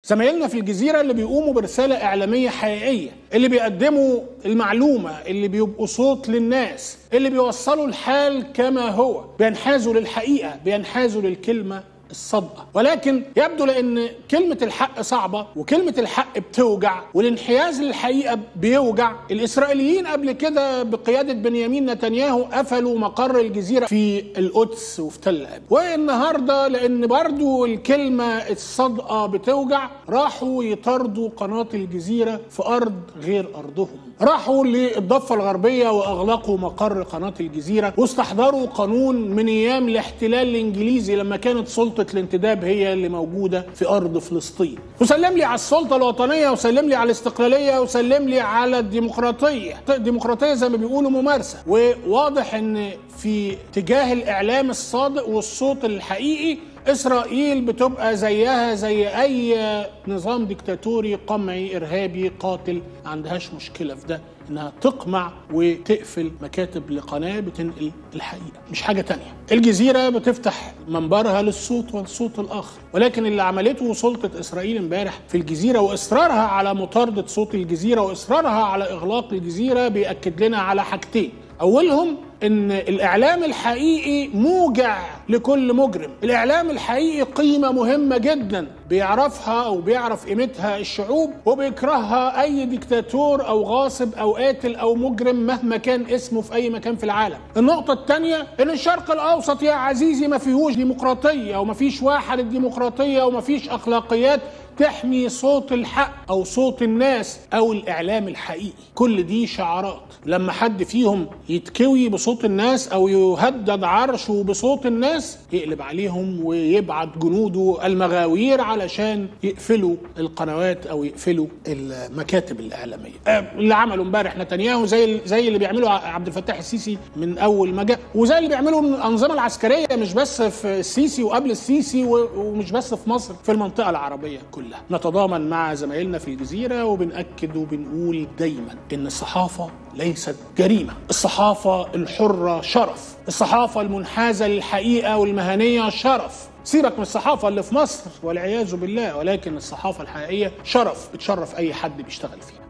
زمايلنا في الجزيره اللي بيقوموا برساله اعلاميه حقيقيه اللي بيقدموا المعلومه اللي بيبقوا صوت للناس اللي بيوصلوا الحال كما هو بينحازوا للحقيقه بينحازوا للكلمه الصادقة ولكن يبدو لأن كلمة الحق صعبة وكلمة الحق بتوجع والانحياز للحقيقة بيوجع الإسرائيليين قبل كده بقيادة بنيامين نتنياهو قفلوا مقر الجزيرة في القدس وفي تل أبيب والنهاردة لأن برضو الكلمة الصادقة بتوجع راحوا يطردوا قناة الجزيرة في أرض غير أرضهم راحوا للضفة الغربية وأغلقوا مقر قناة الجزيرة واستحضروا قانون من أيام الاحتلال الإنجليزي لما كانت سلطة الانتداب هي اللي موجودة في أرض فلسطين وسلم لي على السلطة الوطنية وسلم لي على الاستقلالية وسلم لي على الديمقراطية الديمقراطية زي ما بيقولوا ممارسة وواضح أن في تجاه الإعلام الصادق والصوت الحقيقي اسرائيل بتبقى زيها زي اي نظام ديكتاتوري قمعي ارهابي قاتل ما عندهاش مشكله في ده انها تقمع وتقفل مكاتب لقناه بتنقل الحقيقه مش حاجه تانية الجزيره بتفتح منبرها للصوت والصوت الاخر ولكن اللي عملته سلطه اسرائيل امبارح في الجزيره واصرارها على مطارده صوت الجزيره واصرارها على اغلاق الجزيره بياكد لنا على حاجتين اولهم ان الاعلام الحقيقي موجع لكل مجرم الاعلام الحقيقي قيمه مهمه جدا بيعرفها او بيعرف قيمتها الشعوب وبيكرهها اي ديكتاتور او غاصب او قاتل او مجرم مهما كان اسمه في اي مكان في العالم النقطه الثانيه ان الشرق الاوسط يا عزيزي ما فيهوش ديمقراطيه وما فيش واحد الديمقراطيه وما فيش اخلاقيات تحمي صوت الحق او صوت الناس او الاعلام الحقيقي كل دي شعارات لما حد فيهم يتكوي بصوت الناس او يهدد عرشه بصوت الناس يقلب عليهم ويبعت جنوده المغاوير علشان يقفلوا القنوات او يقفلوا المكاتب الاعلاميه اللي عمله امبارح نتنياهو زي زي اللي بيعمله عبد الفتاح السيسي من اول ما جاء وزي اللي بيعمله الانظمه العسكريه مش بس في السيسي وقبل السيسي ومش بس في مصر في المنطقه العربيه كلها كلها نتضامن مع زمايلنا في الجزيرة وبنأكد وبنقول دايما إن الصحافة ليست جريمة الصحافة الحرة شرف الصحافة المنحازة للحقيقة والمهنية شرف سيبك من الصحافة اللي في مصر والعياذ بالله ولكن الصحافة الحقيقية شرف بتشرف أي حد بيشتغل فيها